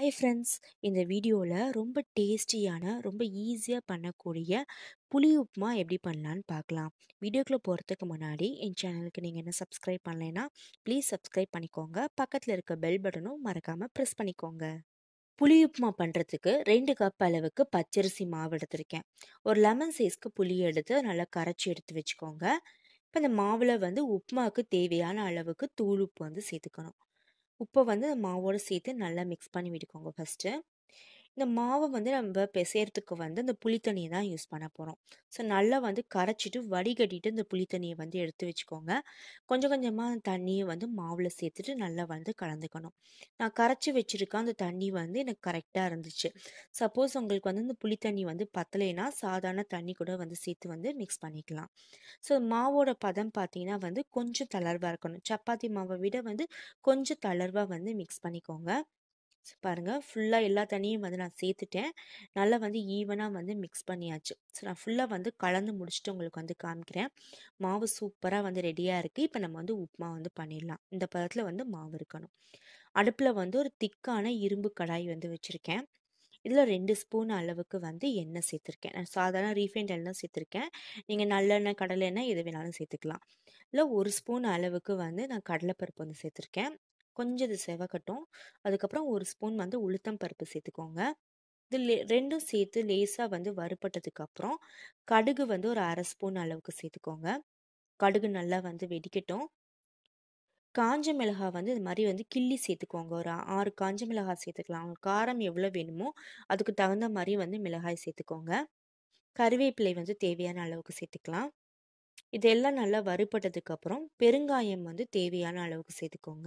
hi friends இந்த வீடியோவில் ரொம்ப டேஸ்டியான ரொம்ப ஈஸியாக பண்ணக்கூடிய புளி உப்புமா எப்படி பண்ணலான்னு பார்க்கலாம் வீடியோக்குள்ளே போகிறதுக்கு முன்னாடி என் சேனலுக்கு நீங்கள் என்ன சப்ஸ்கிரைப் பண்ணலைன்னா ப்ளீஸ் சப்ஸ்கிரைப் பண்ணிக்கோங்க பக்கத்தில் இருக்க பெல் பட்டனும் மறக்காமல் ப்ரெஸ் பண்ணிக்கோங்க புளி உப்புமா பண்ணுறதுக்கு ரெண்டு கப் அளவுக்கு பச்சரிசி மாவு எடுத்திருக்கேன் ஒரு லெமன் சைஸ்க்கு புளி எடுத்து நல்லா கரைச்சி எடுத்து வச்சுக்கோங்க இப்போ இந்த மாவில் வந்து உப்புமாவுக்கு தேவையான அளவுக்கு தூள் உப்பு வந்து சேர்த்துக்கணும் உப்பை வந்து இந்த மாவோடு சேர்த்து நல்லா மிக்ஸ் பண்ணி விட்டுக்கோங்க ஃபஸ்ட்டு இந்த மாவை வந்து நம்ம பிசையறதுக்கு வந்து இந்த புளித்தண்ணியை தான் யூஸ் பண்ண போகிறோம் ஸோ நல்லா வந்து கரைச்சிட்டு வடிகட்டிட்டு இந்த புளித்தண்ணியை வந்து எடுத்து வச்சுக்கோங்க கொஞ்சம் கொஞ்சமாக அந்த தண்ணியை வந்து மாவில் சேர்த்துட்டு நல்லா வந்து கலந்துக்கணும் நான் கரைச்சி வச்சுருக்க அந்த தண்ணி வந்து எனக்கு கரெக்டாக இருந்துச்சு சப்போஸ் உங்களுக்கு வந்து இந்த புளித்தண்ணி வந்து பத்தலைன்னா சாதாரண தண்ணி கூட வந்து சேர்த்து வந்து மிக்ஸ் பண்ணிக்கலாம் ஸோ மாவோட பதம் பார்த்தீங்கன்னா வந்து கொஞ்சம் தளர்வாக இருக்கணும் சப்பாத்தி மாவை விட வந்து கொஞ்சம் தளர்வாக வந்து மிக்ஸ் பண்ணிக்கோங்க ஸோ பாருங்கள் ஃபுல்லாக எல்லா தண்ணியும் வந்து நான் சேர்த்துட்டேன் நல்லா வந்து ஈவனாக வந்து மிக்ஸ் பண்ணியாச்சு ஸோ நான் ஃபுல்லாக வந்து கலந்து முடிச்சுட்டு உங்களுக்கு வந்து காமிக்கிறேன் மாவு சூப்பராக வந்து ரெடியாக இருக்குது இப்போ நம்ம வந்து உப்புமா வந்து பண்ணிடலாம் இந்த பதத்தில் வந்து மாவு இருக்கணும் அடுப்பில் வந்து ஒரு திக்கான இரும்பு கடாய் வந்து வச்சுருக்கேன் இதில் ரெண்டு ஸ்பூன் அளவுக்கு வந்து எண்ணெய் சேர்த்துருக்கேன் நான் சாதாரண ரீஃபைண்ட் எண்ணெய் சேர்த்துருக்கேன் நீங்கள் நல்லெண்ணெய் கடலை எண்ணெய் எது வேணாலும் சேர்த்துக்கலாம் இல்லை ஒரு ஸ்பூன் அளவுக்கு வந்து நான் கடலைப்பருப்பு வந்து சேர்த்துருக்கேன் கொஞ்சம் இது செவக்கட்டும் அதுக்கப்புறம் ஒரு ஸ்பூன் வந்து உளுத்தம் பருப்பு சேர்த்துக்கோங்க இது லே ரெண்டும் சேர்த்து லேசாக வந்து வறுபட்டதுக்கப்புறம் கடுகு வந்து ஒரு அரை ஸ்பூன் அளவுக்கு சேர்த்துக்கோங்க கடுகு நல்லா வந்து வெடிக்கட்டும் காஞ்ச மிளகாய் வந்து இது மாதிரி வந்து கிள்ளி சேர்த்துக்கோங்க ஒரு ஆறு காஞ்ச மிளகாய் சேர்த்துக்கலாம் உங்களுக்கு காரம் எவ்வளோ வேணுமோ அதுக்கு தகுந்த மாதிரி வந்து மிளகாய் சேர்த்துக்கோங்க கருவேப்பிலை வந்து தேவையான அளவுக்கு சேர்த்துக்கலாம் இதெல்லாம் நல்லா வறுபட்டதுக்கப்புறம் பெருங்காயம் வந்து தேவையான அளவுக்கு சேர்த்துக்கோங்க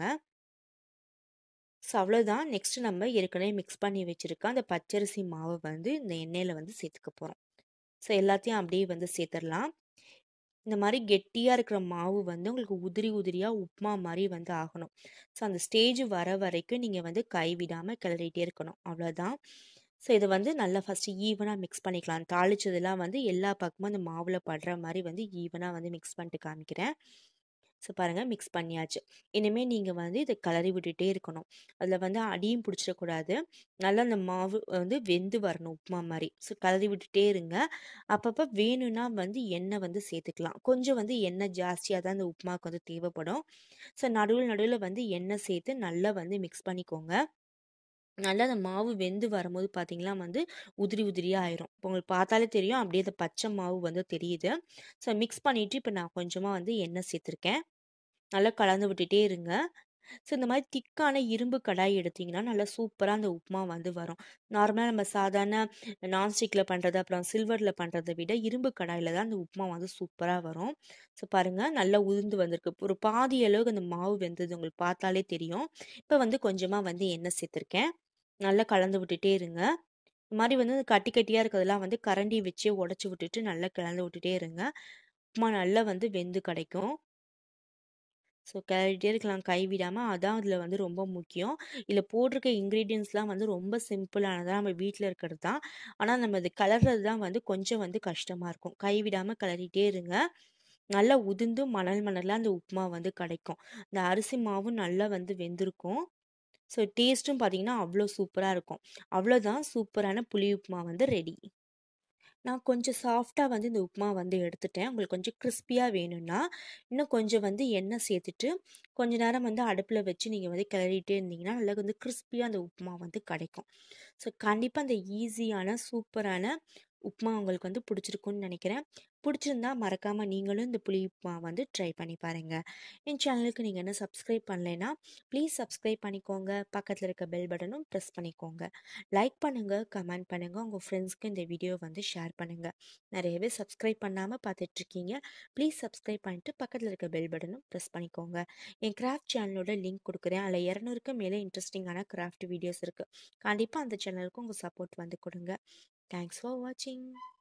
ஸோ அவ்வளோதான் நெக்ஸ்ட்டு நம்ம ஏற்கனவே மிக்ஸ் பண்ணி வச்சுருக்க அந்த பச்சரிசி மாவை வந்து இந்த எண்ணெயில் வந்து சேர்த்துக்க போகிறோம் ஸோ எல்லாத்தையும் அப்படியே வந்து சேர்த்துடலாம் இந்த மாதிரி கெட்டியாக இருக்கிற மாவு வந்து உங்களுக்கு உதிரி உதிரியாக உப்புமா மாதிரி வந்து ஆகணும் ஸோ அந்த ஸ்டேஜ் வர வரைக்கும் நீங்கள் வந்து கைவிடாமல் கிளறிட்டே இருக்கணும் அவ்வளோதான் ஸோ இதை வந்து நல்லா ஃபஸ்ட்டு ஈவனாக மிக்ஸ் பண்ணிக்கலாம் தாளிச்சதெல்லாம் வந்து எல்லா பக்கமும் அந்த மாவில் படுற மாதிரி வந்து ஈவனாக வந்து மிக்ஸ் பண்ணிட்டு காமிக்கிறேன் ஸோ பாருங்கள் மிக்ஸ் பண்ணியாச்சு இனிமேல் நீங்கள் வந்து இதை கிளறி விட்டுட்டே இருக்கணும் அதில் வந்து அடியும் பிடிச்சிடக்கூடாது நல்லா அந்த மாவு வந்து வெந்து வரணும் உப்புமா மாதிரி ஸோ கிளறி விட்டுட்டே இருங்க அப்பப்போ வேணும்னா வந்து எண்ணெய் வந்து சேர்த்துக்கலாம் கொஞ்சம் வந்து எண்ணெய் ஜாஸ்தியாக தான் அந்த உப்புமாவுக்கு வந்து தேவைப்படும் ஸோ நடுவில் நடுவில் வந்து எண்ணெய் சேர்த்து நல்லா வந்து மிக்ஸ் பண்ணிக்கோங்க நல்லா அந்த மாவு வெந்து வரும்போது பார்த்தீங்களா வந்து உதிரி உதிரியாக ஆயிரும் இப்போ உங்களுக்கு பார்த்தாலே தெரியும் அப்படியே அந்த பச்சை மாவு வந்து தெரியுது ஸோ மிக்ஸ் பண்ணிவிட்டு இப்போ நான் கொஞ்சமாக வந்து எண்ணெய் சேர்த்துருக்கேன் நல்லா கலந்து விட்டுட்டே இருங்க ஸோ இந்த மாதிரி திக்கான இரும்பு கடாய் எடுத்திங்கன்னா நல்லா சூப்பராக அந்த உப்புமா வந்து வரும் நார்மலாக நம்ம சாதாரண நான்ஸ்டிக்கில் பண்ணுறது அப்புறம் சில்வரில் பண்ணுறதை விட இரும்பு கடாயில் தான் அந்த உப்புமா வந்து சூப்பராக வரும் ஸோ பாருங்கள் நல்லா உதிர்ந்து வந்திருக்கு ஒரு பாதி அளவுக்கு அந்த மாவு வெந்தது உங்களுக்கு பார்த்தாலே தெரியும் இப்போ வந்து கொஞ்சமாக வந்து எண்ணெய் சேர்த்துருக்கேன் நல்லா கலந்து விட்டுட்டே இருங்க இந்த மாதிரி வந்து கட்டி கட்டியாக இருக்கிறதெல்லாம் வந்து கரண்டி வச்சே உடச்சி விட்டுட்டு நல்லா கலந்து விட்டுட்டே இருங்க உப்புமா நல்லா வந்து வெந்து கிடைக்கும் ஸோ கிளறிட்டே இருக்கலாம் கைவிடாமல் அதான் அதில் வந்து ரொம்ப முக்கியம் இதில் போட்டிருக்க இன்க்ரீடியன்ஸ்லாம் வந்து ரொம்ப சிம்பிளானதாக நம்ம வீட்டில் இருக்கிறது தான் ஆனால் நம்ம இது கலர்றது தான் வந்து கொஞ்சம் வந்து கஷ்டமாக இருக்கும் கைவிடாமல் கிளறிட்டே இருங்க நல்லா உதிர்ந்து மணல் மணலாக அந்த உப்புமா வந்து கிடைக்கும் இந்த அரிசி மாவும் நல்லா வந்து வெந்திருக்கும் ஸோ டேஸ்ட்டும் பார்த்தீங்கன்னா அவ்வளோ சூப்பராக இருக்கும் அவ்வளோதான் சூப்பரான புளி உப்புமா வந்து ரெடி நான் கொஞ்சம் சாஃப்டாக வந்து இந்த உப்புமா வந்து எடுத்துட்டேன் உங்களுக்கு கொஞ்சம் கிறிஸ்பியாக வேணும்னா இன்னும் கொஞ்சம் வந்து எண்ணெய் சேர்த்துட்டு கொஞ்ச நேரம் வந்து அடுப்பில் வச்சு நீங்கள் வந்து கிளறிட்டே இருந்தீங்கன்னா நல்லா வந்து கிறிஸ்பியாக அந்த உப்புமா வந்து கிடைக்கும் ஸோ கண்டிப்பாக அந்த ஈஸியான சூப்பரான உப்புமா உங்களுக்கு வந்து பிடிச்சிருக்குன்னு நினைக்கிறேன் பிடிச்சிருந்தா மறக்காமல் நீங்களும் இந்த புளி உப்புமா வந்து ட்ரை பண்ணி பாருங்கள் என் சேனலுக்கு நீங்கள் என்ன சப்ஸ்கிரைப் பண்ணலைன்னா ப்ளீஸ் சப்ஸ்கிரைப் பண்ணிக்கோங்க பக்கத்தில் இருக்க பெல் பட்டனும் ப்ரெஸ் பண்ணிக்கோங்க லைக் பண்ணுங்கள் கமெண்ட் பண்ணுங்கள் உங்கள் ஃப்ரெண்ட்ஸ்க்கு இந்த வீடியோ வந்து ஷேர் பண்ணுங்கள் நிறையவே சப்ஸ்கிரைப் பண்ணாமல் பார்த்துட்ருக்கீங்க ப்ளீஸ் சப்ஸ்கிரைப் பண்ணிட்டு பக்கத்தில் இருக்க பெல் பட்டனும் ப்ரெஸ் பண்ணிக்கோங்க என் கிராஃப்ட் சேனலோட லிங்க் கொடுக்குறேன் அதில் இரநூறுக்கு மேலே இன்ட்ரெஸ்டிங்கான கிராஃப்ட் வீடியோஸ் இருக்குது கண்டிப்பாக அந்த சேனலுக்கு உங்கள் சப்போர்ட் வந்து கொடுங்க தேங்க்ஸ் ஃபார் வாட்சிங்